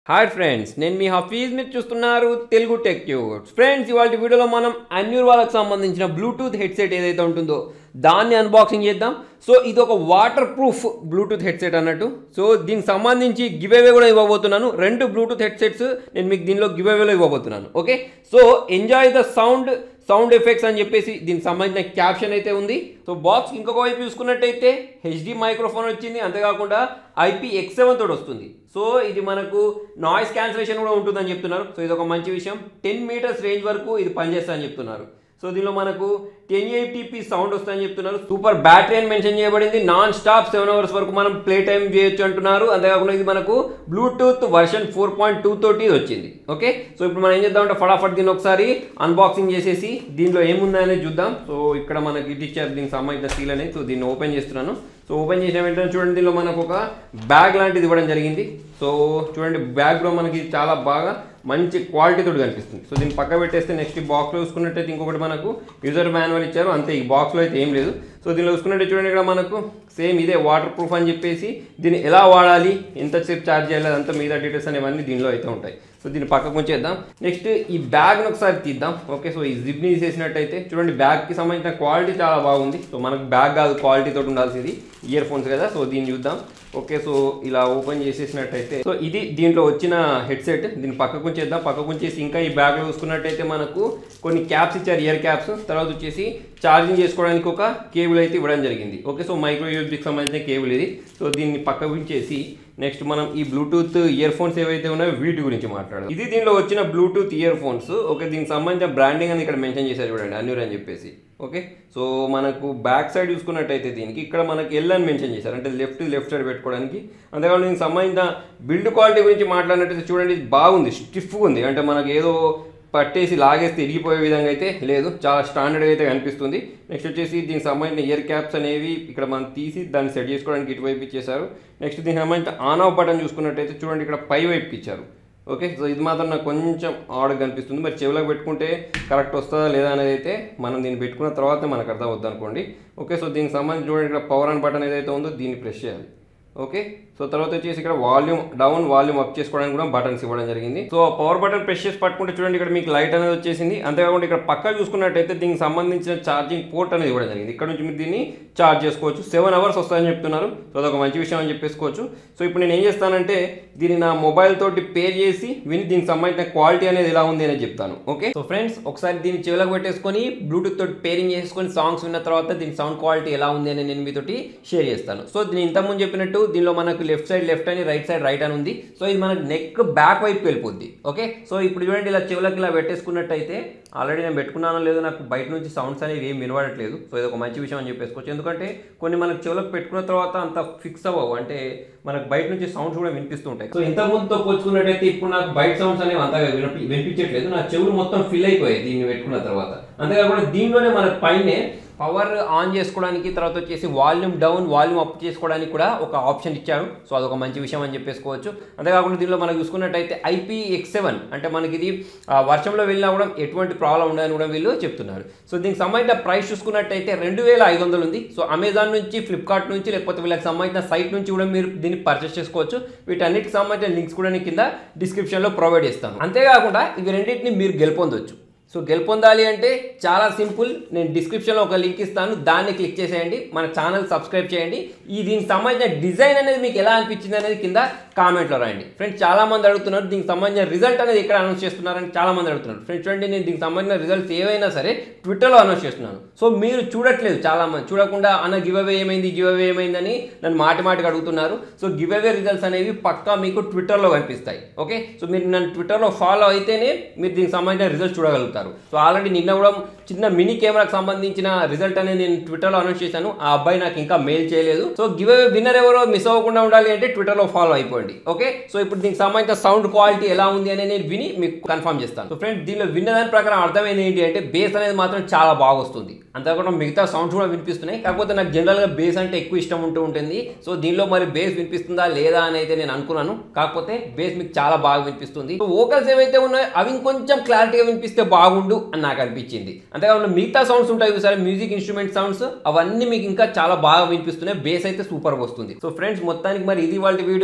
hi friends నేను మీ హఫీజ్ మీరు చూస్తున్నారు తెలుగు టెక్ ట్యూట్స్ ఫ్రెండ్స్ ఇవాళ వీడియోలో మనం అన్యూర్ వాళ్ళకి సంబంధించిన బ్లూటూత్ హెడ్సెట్ ఏదైతే ఉంటుందో దాన్ని అన్బాక్సింగ్ చేద్దాం సో ఇది ఒక వాటర్ ప్రూఫ్ బ్లూటూత్ హెడ్సెట్ అన్నట్టు సో దీనికి సంబంధించి గివ్ అవే కూడా ఇవ్వబోతున్నాను రెండు బ్లూటూత్ హెడ్సెట్స్ నేను మీకు దీనిలో గివ్ అవేలో ఇవ్వబోతున్నాను okay so enjoy the sound sound effects అని చెప్పేసి దీనికి సంబంధించిన క్యాప్షన్ అయితే ఉంది సో బాక్స్ ఇంకొక వైపు చూసుకున్నట్టయితే హెచ్డి మైక్రోఫోన్ వచ్చింది అంతేకాకుండా ఐపీ ఎక్స్ సెవెన్ తోటి వస్తుంది సో ఇది మనకు నాయిస్ క్యాన్సిలేషన్ కూడా ఉంటుందని చెప్తున్నారు సో ఇది ఒక మంచి విషయం టెన్ మీటర్స్ రేంజ్ వరకు ఇది పనిచేస్తుందని చెప్తున్నారు సో దీనిలో మనకు టెన్ ఎయిటీపీ సౌండ్ వస్తుందని చెప్తున్నారు సూపర్ బ్యాటరీ అని మెన్షన్ చేయబడింది నాన్ స్టాప్ సెవెన్ అవర్స్ వరకు మనం ప్లే టైం చేయొచ్చు అంటున్నారు అంతేకాకుండా ఇది మనకు Bluetooth version four point two తోటి ఇది వచ్చింది ఓకే సో ఇప్పుడు మనం ఏం చేద్దామంటే ఫటాఫట్ దీన్ని ఒకసారి అన్బాక్సింగ్ చేసేసి దీంట్లో ఏముందనేది చూద్దాం సో ఇక్కడ మనకి ఇది ఇచ్చారు దీనికి సంబంధించిన సీల్ అనేది సో దీన్ని ఓపెన్ చేస్తున్నాను సో ఓపెన్ చేసిన వెంటనే చూడండి దీనిలో మనకు ఒక బ్యాగ్ లాంటిది ఇవ్వడం జరిగింది సో చూడండి బ్యాగ్లో మనకి చాలా బాగా మంచి క్వాలిటీ తోటి కనిపిస్తుంది సో దీన్ని పక్క పెట్టేస్తే నెక్స్ట్ ఈ బాక్స్లో చూసుకున్నట్టయితే ఇంకొకటి మనకు యూజర్ మాన్యువల్ ఇచ్చారు అంతే ఈ బాక్స్లో అయితే ఏం లేదు సో దీనిలో చూసుకున్నట్టు చూడండి ఇక్కడ మనకు సేమ్ ఇదే వాటర్ ప్రూఫ్ అని చెప్పేసి దీన్ని ఎలా వాడాలి ఎంతసేపు ఛార్జ్ చేయాలి అదంతా మీద డీటెయిల్స్ అనేవన్నీ దీనిలో అయితే ఉంటాయి సో దీన్ని పక్కకు ఉంచేద్దాం నెక్స్ట్ ఈ బ్యాగ్ని ఒకసారి తీద్దాం ఓకే సో ఈ జిప్ని తీసేసినట్టయితే చూడండి బ్యాగ్కి సంబంధించిన క్వాలిటీ చాలా బాగుంది సో మనకు బ్యాగ్ కాదు క్వాలిటీ తోటి ఉండాల్సింది ఇయర్ ఫోన్స్ కదా సో దీన్ని చూద్దాం ఓకే సో ఇలా ఓపెన్ చేసేసినట్టయితే సో ఇది దీంట్లో వచ్చిన హెడ్సెట్ దీన్ని పక్కకు ఉంచేద్దాం పక్కకు ఉంచేసి ఇంకా ఈ బ్యాగ్లో చూసుకున్నట్టయితే మనకు కొన్ని క్యాప్స్ ఇచ్చారు ఇయర్ క్యాప్స్ తర్వాత వచ్చేసి ఛార్జింగ్ చేసుకోవడానికి ఒక కేబుల్ అయితే ఇవ్వడం జరిగింది ఓకే సో మైక్రో యూఎస్బీకి సంబంధించిన కేబుల్ ఇది సో దీన్ని పక్కకు ఉంచేసి నెక్స్ట్ మనం ఈ బ్లూటూత్ ఇయర్ ఫోన్స్ ఏవైతే ఉన్నాయో వీటి గురించి మాట్లాడదాం ఇది దీనిలో వచ్చిన బ్లూటూత్ ఇయర్ ఫోన్స్ ఓకే దీనికి సంబంధించిన బ్రాండింగ్ అని ఇక్కడ మెన్షన్ చేశారు చూడండి అన్యూర్ అని చెప్పేసి ఓకే సో మనకు బ్యాక్ సైడ్ చూసుకున్నట్టయితే దీనికి ఇక్కడ మనకి ఎల్ అని మెన్షన్ చేశారు అంటే లెఫ్ట్ లెఫ్ట్ సైడ్ పెట్టుకోవడానికి అంతేకాకుండా దీనికి సంబంధించిన బిల్డ్ క్వాలిటీ గురించి మాట్లాడినట్టయితే చూడండి ఇది బాగుంది స్టిఫ్గా ఉంది అంటే మనకు ఏదో పట్టేసి లాగేస్తే ఇరిగిపోయే విధంగా అయితే లేదు చాలా స్టాండర్డ్గా అయితే కనిపిస్తుంది నెక్స్ట్ వచ్చేసి దీనికి సంబంధించిన ఇయర్ క్యాప్స్ అనేవి ఇక్కడ మనం తీసి దాన్ని సెట్ చేసుకోవడానికి ఇటువైపు ఇచ్చేసారు నెక్స్ట్ దీనికి సంబంధించిన ఆన్ ఆఫ్ బటన్ చూసుకున్నట్టయితే చూడండి ఇక్కడ పై వైపు ఇచ్చారు ఓకే సో ఇది మాత్రం నాకు కొంచెం ఆడ కనిపిస్తుంది మరి చెవులకు పెట్టుకుంటే కరెక్ట్ వస్తుందా లేదా అనేది అయితే మనం దీన్ని పెట్టుకున్న తర్వాత మనకు అర్థం అవుద్ది అనుకోండి ఓకే సో దీనికి సంబంధించి చూడండి ఇక్కడ పవర్ ఆన్ బటన్ ఏదైతే ఉందో దీన్ని ప్రెస్ చేయాలి ఓకే సో తర్వాత వచ్చేసి ఇక్కడ వాల్యూమ్ డౌన్ వాల్యూమ్ అప్ చేసుకోవడానికి కూడా బటన్స్ ఇవ్వడం జరిగింది సో పవర్ బటన్ ప్రెస్ చేసి పట్టుకుంటే చూడండి ఇక్కడ మీకు లైట్ అనేది వచ్చేసింది అంతేకాకుండా ఇక్కడ పక్క చూసుకున్నట్టయితే దీనికి సంబంధించిన ఛార్జింగ్ పోర్ట్ అనేది ఇవ్వడం జరిగింది ఇక్కడ నుంచి మీరు దీన్ని ఛార్జ్ చేసుకోవచ్చు సెవెన్ అవర్స్ వస్తాయని చెప్తున్నారు సో అదొక మంచి విషయం అని చెప్పేసుకోవచ్చు సో ఇప్పుడు నేను ఏం చేస్తానంటే దీన్ని నా మొబైల్ తోటి పేర్ చేసి విని దీనికి సంబంధించిన క్వాలిటీ అనేది ఎలా ఉంది అనేది చెప్తాను ఓకే సో ఫ్రెండ్స్ ఒకసారి దీన్ని చెవులకు పెట్టేసుకొని బ్లూటూత్ తోటి పేరింగ్ చేసుకొని సాంగ్స్ విన్న తర్వాత దీని సౌండ్ క్వాలిటీ ఎలా ఉంది అని నేను మీతోటి షేర్ చేస్తాను సో దీని ఇంతకుముందు చెప్పినట్టు దీనిలో మనకు లెఫ్ట్ సైడ్ లెఫ్ట్ అని రైట్ సైడ్ రైట్ అని ఉంది సో ఇది మనకు నెక్ బ్యాక్ వైపు వెళ్ళిపోద్ది ఓకే సో ఇప్పుడు చూడండి ఇలా చెవులకు ఇలా పెట్టేసుకున్నట్టయితే ఆల్రెడీ నేను పెట్టుకున్నానో లేదో నాకు బయట నుంచి సౌండ్స్ అనేవి ఏం వినబడట్లేదు సో ఇది ఒక మంచి విషయం అని చెప్పేసుకోవచ్చు ఎందుకంటే కొన్ని మనకు చెవులకు పెట్టుకున్న తర్వాత అంత ఫిక్స్ అవ్వవు అంటే మనకు బయట నుంచి సౌండ్స్ కూడా వినిపిస్తూ ఉంటాయి సో ఇంత ముందుతో పోల్చుకున్నట్టయితే ఇప్పుడు నాకు బయట సౌండ్స్ అనేవి అంతగా వినిపి వినిపించట్లేదు నా చెవులు మొత్తం ఫిల్ అయిపోయాయి దీన్ని పెట్టుకున్న తర్వాత అంతేకాకుండా దీనిలోనే మనకు పైనే పవర్ ఆన్ చేసుకోవడానికి తర్వాత వచ్చేసి వాల్యూమ్ డౌన్ వాల్యూమ్ అప్ చేసుకోవడానికి కూడా ఒక ఆప్షన్ ఇచ్చారు సో అదొక మంచి విషయం అని చెప్పేసుకోవచ్చు అంతేకాకుండా దీనిలో మనం చూసుకున్నట్టయితే ఐపీ ఎక్స్ సెవెన్ అంటే మనకి ఇది ఆ, వర్షంలో వెళ్ళినా కూడా ఎటువంటి ప్రాబ్లం ఉండదని కూడా వీళ్ళు చెప్తున్నారు సో దీనికి సంబంధించిన ప్రైస్ చూసుకున్నట్టయితే రెండు వేల ఐదు వందలు ఉంది సో అమెజాన్ నుంచి ఫ్లిప్కార్ట్ నుంచి లేకపోతే వీళ్ళకి సంబంధించిన సైట్ నుంచి కూడా మీరు దీన్ని పర్చేస్ చేసుకోవచ్చు వీటన్నిటికి సంబంధించిన లింక్స్ కూడా నేను కింద డిస్క్రిప్షన్లో ప్రొవైడ్ చేస్తాను అంతేకాకుండా ఇవి రెండింటిని మీరు గెలుపొందొచ్చు సో గెలుపొందాలి అంటే చాలా సింపుల్ నేను డిస్క్రిప్షన్లో ఒక లింక్ ఇస్తాను దాన్ని క్లిక్ చేసేయండి మన ఛానల్ సబ్స్క్రైబ్ చేయండి ఈ దీనికి సంబంధించిన డిజైన్ అనేది మీకు ఎలా అనిపించింది అనేది కింద కామెంట్లో రాయండి ఫ్రెండ్స్ చాలా మంది అడుగుతున్నారు దీనికి సంబంధించిన రిజల్ట్ అనేది ఎక్కడ అనౌన్స్ చేస్తున్నారని చాలా మంది అడుగుతున్నారు ఫ్రెండ్స్ చూడండి నేను దీనికి సంబంధించిన రిజల్ట్స్ ఏవైనా సరే ట్విట్టర్లో అనౌన్స్ చేస్తున్నాను సో మీరు చూడట్లేదు చాలా మంది చూడకుండా అన్న గివ్ అవే ఏమైంది గివ్ అవే ఏమైందని నన్ను మాటి మాటికి అడుగుతున్నారు సో గివ్ అవే రిజల్ట్స్ అనేవి పక్కా మీకు ట్విట్టర్లో కనిపిస్తాయి ఓకే సో మీరు నన్ను ట్విట్టర్లో ఫాలో అయితేనే మీరు దీనికి సంబంధించిన రిజల్ట్స్ చూడగలుగుతారు సో ఆల్రెడీ నిన్న కూడా చిన్న మినీ కెమెరాకి సంబంధించిన రిజల్ట్ అనేది నేను ట్విట్టర్లో అనౌన్స్ చేశాను ఆ అబ్బాయి నాకు ఇంకా మెయిల్ చేయలేదు సో గివ్ అవే విన్నర్ ఎవరో మిస్ అవ్వకుండా ఉండాలి అంటే ట్విట్టర్లో ఫాలో అయిపోండి ఓకే సో ఇప్పుడు దీనికి సంబంధించిన సౌండ్ క్వాలిటీ ఎలా ఉంది అని నేను విని మీకు కన్ఫర్మ్ చేస్తాను సో ఫ్రెండ్స్ దీనిలో విన్న దాని ప్రకారం అర్థమైంది ఏంటి అంటే బేస్ అనేది మాత్రం చాలా బాగా వస్తుంది అంతేకాకుండా మిగతా సౌండ్స్ కూడా వినిపిస్తున్నాయి కాకపోతే నాకు జనరల్గా బేస్ అంటే ఎక్కువ ఇష్టం ఉంటూ ఉంటుంది సో దీనిలో మరి బేస్ వినిపిస్తుందా లేదా అని అయితే నేను అనుకున్నాను కాకపోతే బేస్ మీకు చాలా బాగా వినిపిస్తుంది సో వోకల్స్ ఏవైతే ఉన్నాయో అవి ఇంకొంచెం క్లారిటీగా వినిపిస్తే బాగుండు అని నాకు అనిపించింది అంతేకాకుండా మిగతా సౌండ్స్ ఉంటాయి చూసారా మ్యూజిక్ ఇన్స్ట్రుమెంట్ సౌండ్స్ అవన్నీ మీకు ఇంకా చాలా బాగా వినిపిస్తున్నాయి బేస్ అయితే సూపర్ వస్తుంది సో ఫ్రెండ్స్ మొత్తానికి మరి ఇది వాళ్ళ వీడియోలో మరి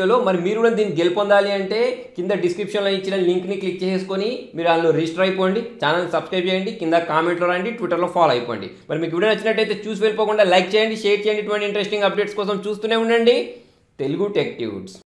మీరు కూడా దీన్ని గెలుపొందాలి అంటే కింద డిస్క్రిప్షన్లో ఇచ్చిన లింక్ని క్లిక్ చేసుకొని మీరు అందులో రిజిస్టర్ అయిపోండి ఛానల్ సబ్స్క్రైబ్ చేయండి కింద కామెంట్లో రండి ట్విట్టర్లో ఫాలో అయిపోండి మరి మీకు వీడియో నచ్చినట్టయితే చూసి వెళ్ళిపోకుండా లైక్ చేయండి షేర్ చేయండి ఇటువంటి ఇంట్రెస్టింగ్ అప్డేట్స్ కోసం చూస్తూనే ఉండండి తెలుగు టెక్ ట్యూట్స్